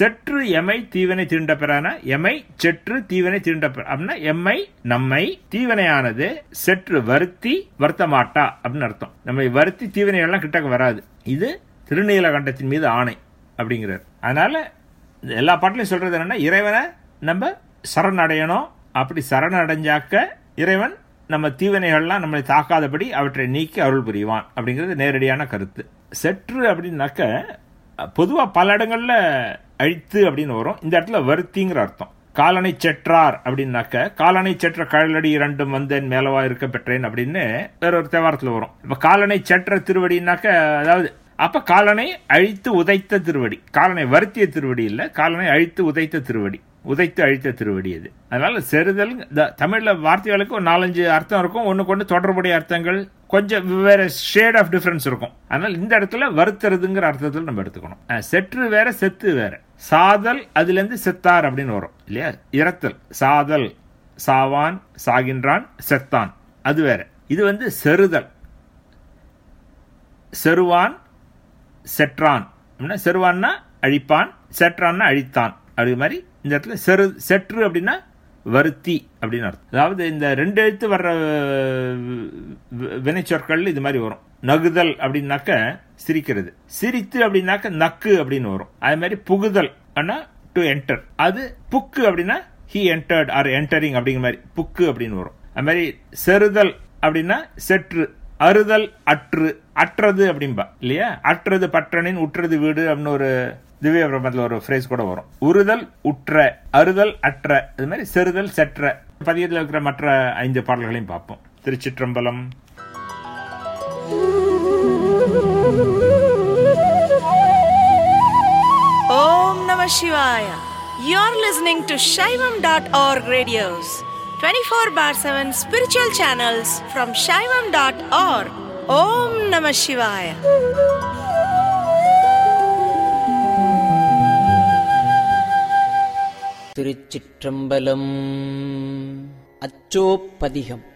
செற்று எமை தீவனை தீண்ட பெறான எமை செற்று தீவனை தீண்ட பெற அப்படின்னா எம்மை நம்மை தீவனையானது செற்று வருத்தி வருத்த மாட்டா அப்படின்னு அர்த்தம் நம்மை வருத்தி தீவனை எல்லாம் கிட்டக்க வராது இது திருநீலகண்டத்தின் மீது ஆணை அப்படிங்கிறார் அதனால இந்த எல்லா பாட்டிலையும் சொல்றது என்னன்னா இறைவனை நம்ம சரணடையணும் அப்படி சரணடைஞ்சாக்க இறைவன் நம்ம தீவினைகள்லாம் நம்மளை தாக்காதபடி அவற்றை நீக்கி அருள் புரிவான் அப்படிங்கிறது நேரடியான கருத்து செற்று அப்படின்னாக்க பொதுவா பல இடங்கள்ல அழித்து அப்படின்னு வரும் இந்த இடத்துல வருத்திங்கிற அர்த்தம் காலனை செற்றார் அப்படின்னாக்க காலனை செற்ற கழலடி இரண்டும் வந்தேன் மேலவா இருக்க பெற்றேன் அப்படின்னு வேற ஒரு தேவாரத்துல வரும் இப்ப காலனை செற்ற திருவடினாக்க அதாவது அப்ப காலனை அழித்து உதைத்த திருவடி காலனை வருத்திய திருவடி இல்ல காலனை அழித்து உதைத்த திருவடி உதைத்து அழித்த திருவடி அது அதனால செறுதல் இந்த தமிழ்ல வார்த்தைகளுக்கு ஒரு நாலஞ்சு அர்த்தம் இருக்கும் ஒண்ணுக்கு ஒன்று தொடர்புடைய அர்த்தங்கள் கொஞ்சம் வேற ஷேட் ஆஃப் டிஃபரன்ஸ் இருக்கும் அதனால இந்த இடத்துல வருத்துறதுங்கிற அர்த்தத்தில் நம்ம எடுத்துக்கணும் அஹ், செற்று வேற செத்து வேற சாதல் அதுல இருந்து செத்தார் அப்படின்னு வரும் இல்லையா இறத்தல் சாதல் சாவான் சாகின்றான் செத்தான் அது வேற இது வந்து செறுதல் செருவான் செற்றான் அப்படின்னா செருவான்னா அழிப்பான் செற்றான்னா அழித்தான் அப்படி மாதிரி இந்த இடத்துல செரு செற்று அப்படின்னா வருத்தி அப்படின்னு அர்த்தம் அதாவது இந்த ரெண்டு எழுத்து வர்ற வி- வினைச்சொற்கள் இது மாதிரி வரும் நகுதல் அப்படின்னாக்க சிரிக்கிறது சிரித்து அப்படின்னாக்க நக்கு அப்படின்னு வரும் அதே மாதிரி புகுதல் ஆனா டு என்டர் அது புக்கு அப்படின்னா ஹி என்டர்ட் ஆர் என்டரிங் அப்படிங்கிற மாதிரி புக்கு அப்படின்னு வரும் அது மாதிரி செறுதல் அப்படின்னா செற்று அறுதல் அற்று அற்றது அப்படிம்பா இல்லையா அற்றது பற்றனின் உற்றது வீடு அப்படின்னு ஒரு திவ்ய பிரபத்துல ஒரு ஃப்ரேஸ் கூட வரும் உறுதல் உற்ற அறுதல் அற்ற இது மாதிரி செறுதல் செற்ற பதியத்தில் இருக்கிற மற்ற ஐந்து பாடல்களையும் பார்ப்போம் திருச்சிற்றம்பலம் Om Namah Shivaya. You're listening to Shaivam.org radios, 24 bar 7 spiritual channels from Shaivam.org. Om Namah Shivaya. Thiruchitrambalam அச்சோப்பதிகம்